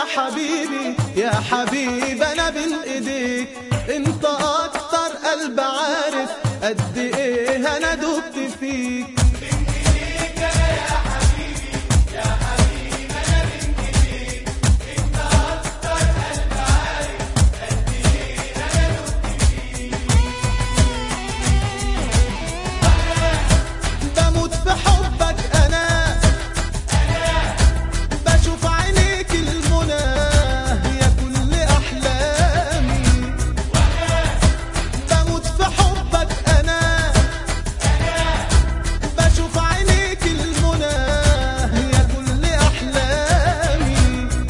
حبيبي يا حبيب انا بين ايديك انت اكتر قلب عارف قد ايه انا دبت فيك بموت في حبك انا بشوف عينيك المنى يا كل احلامي بموت في حبك انا بشوف عينيك المنى يا كل احلامي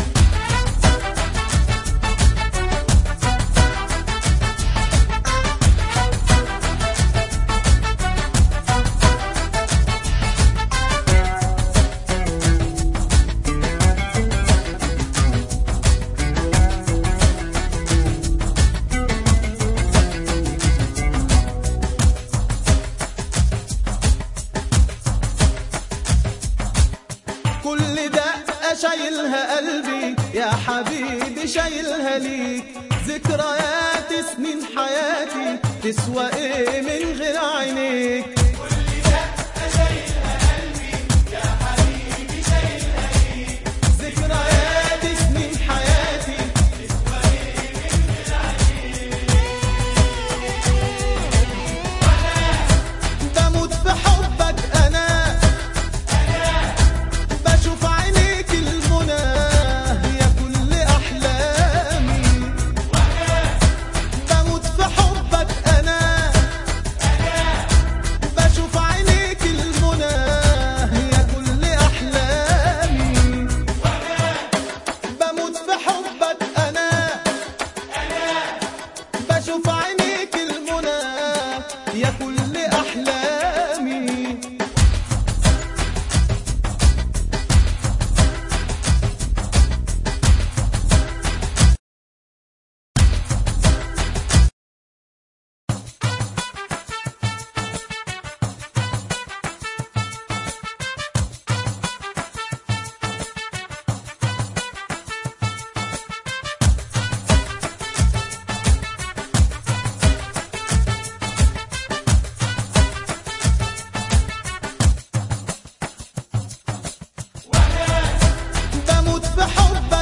كل دقة شايلها قلبي يا حبيبي شايلها ليك ذكريات سنين حياتي تسوى ايه من غير عينيك ذكريات سنين حياتي بموت في حبك انا بشوف عينيك المنى يا كل احلامي بموت في حبك انا بشوف عينيك المنى يا كل احلامي بموت في حبك انا بشوف عينيك المنى يا كل احلامي بموت في حبك